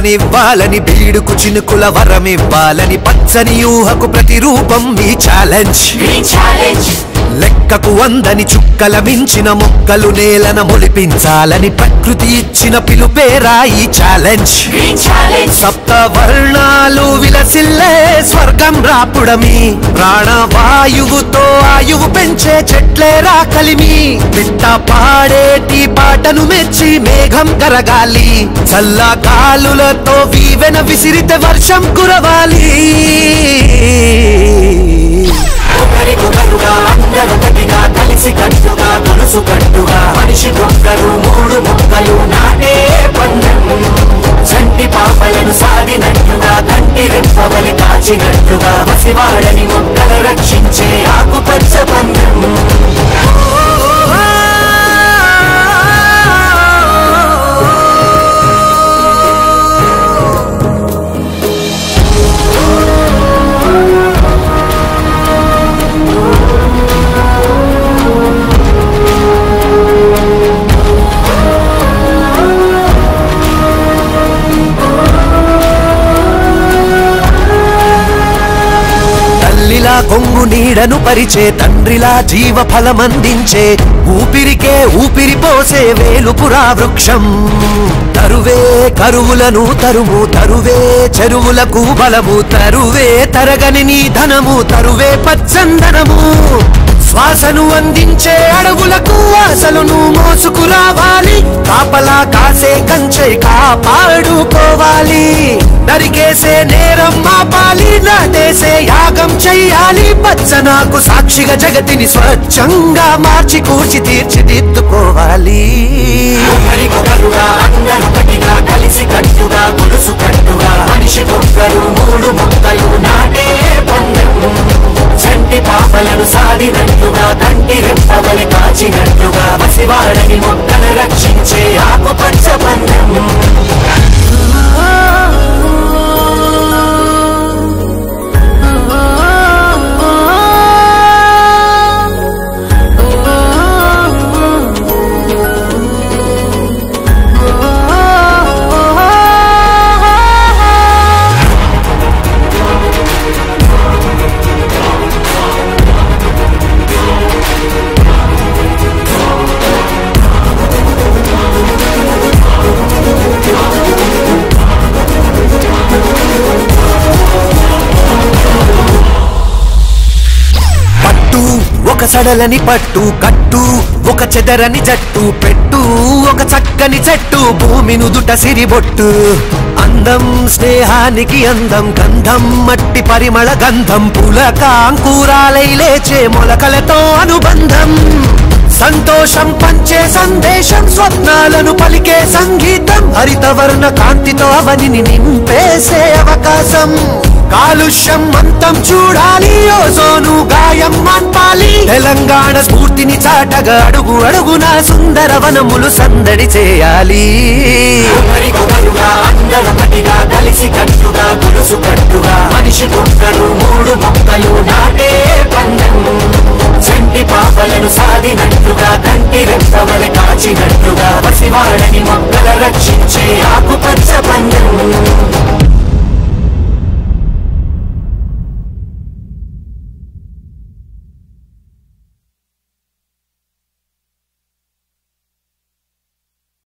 పంటనివ్వాలని బీడుకు చినుకుల వరమివ్వాలని పచ్చని ఊహకు ప్రతిరూపం ఈ ఛాలెంజ్ Green challenge, లెక్కకు వందని చుక్కల మించిన మొక్కలు నేలన మొలిపించాలని ప్రకృతి ఇచ్చిన పిలుపేరా ఈ ఛాలెంజ్ green challenge, సప్త వర్ణాలు విలసిల్లే స్వర్గం రాపుడమి ప్రాణవాయువుతో ఆయువు పెంచే చెట్లేరా కలిమి పిట్ట పాడేటి పాటను మెచ్చి మేఘం కరగాలి చల్ల గాలులతో వీవెన విసిరితే వర్షం కురవాలి ఒకరికొకరుగా అందరొకటిగా కలిసి కట్టుగా గొలుసు కట్టుగా మనిషి మొక్కలు మూడు మొక్కలు నాటే పందెం చంటి పాపలను సాగినట్టుగా కంటి రెప్పవలి కాచినట్టుగా పసివాడని మొక్కలు రక్షించే ఆకుపచ్చ పందెం తల్లిలా కొంగు నీడను పరిచే తండ్రిలా జీవ ఫలమందించే ఊపిరికే ఊపిరి పోసే వేలుపురా వృక్షం తరువే కరువులను తరుము తరువే చెరువులకు బలము తరువే తరగని నీ ధనము తరువే పచ్చందనము శ్వాసను అందించే అడవులకు ఆశలను మోసుకురావాలి కాపలా కాసే కంచె కాపాడుకోవాలి నరికేసే నేరం మాపాలి నాటేసే యాగం చెయ్యాలి పచ్చనాకు సాక్షిగా జగతిని స్వచ్ఛంగా మార్చి కూర్చి తీర్చిదిద్దుకోవాలి ఒకరికొకరుగా అందరొకటిగా కలిసి కట్టుగా గొలుసు కట్టుగా మనిషి మొక్కలు మూడు మొక్కలు నాటే పందెం చంటి పాపలను సాడినట్టుగా కంటి రెప్పవలి కాచినట్టుగా పసివాడని మొక్కలు రక్షించే ఆకుపచ్చ పందెం పట్టు ఒక సడలని పట్టు కట్టు ఒక చెదరని జట్టు పెట్టు ఒక చక్కని చెట్టు భూమి నుదుట సిరిబొట్టు అందం స్నేహానికి అందం గంధం మట్టి పరిమళ గంధం పులక అంకురాలై లేచే మొలకలతో అనుబంధం సంతోషం పంచే సందేశం స్వప్నాలను పలికే సంగీతం హరితవర్ణ కాంతితో అవనిని నింపేసే అవకాశం కాలుష్యం అంతం చూడాలి ఓజోను గాయం మాన్పాలి తెలంగాణ స్ఫూర్తిని చాటగా అడుగు అడుగున సుందర వనములు సందడి చేయాలి ఒకరికొకరుగా అందరొకటిగా కలిసి కట్టుగా గొలుసు కట్టుగా మనిషి మొక్కలు మూడు మొక్కలు నాటే పందెం చంటి పాపలను సాదినట్టుగా కంటి రెప్పవలి కాచినట్టుగా పసివాడని మొక్కల రక్షించే ఆకుపచ్చ పందెం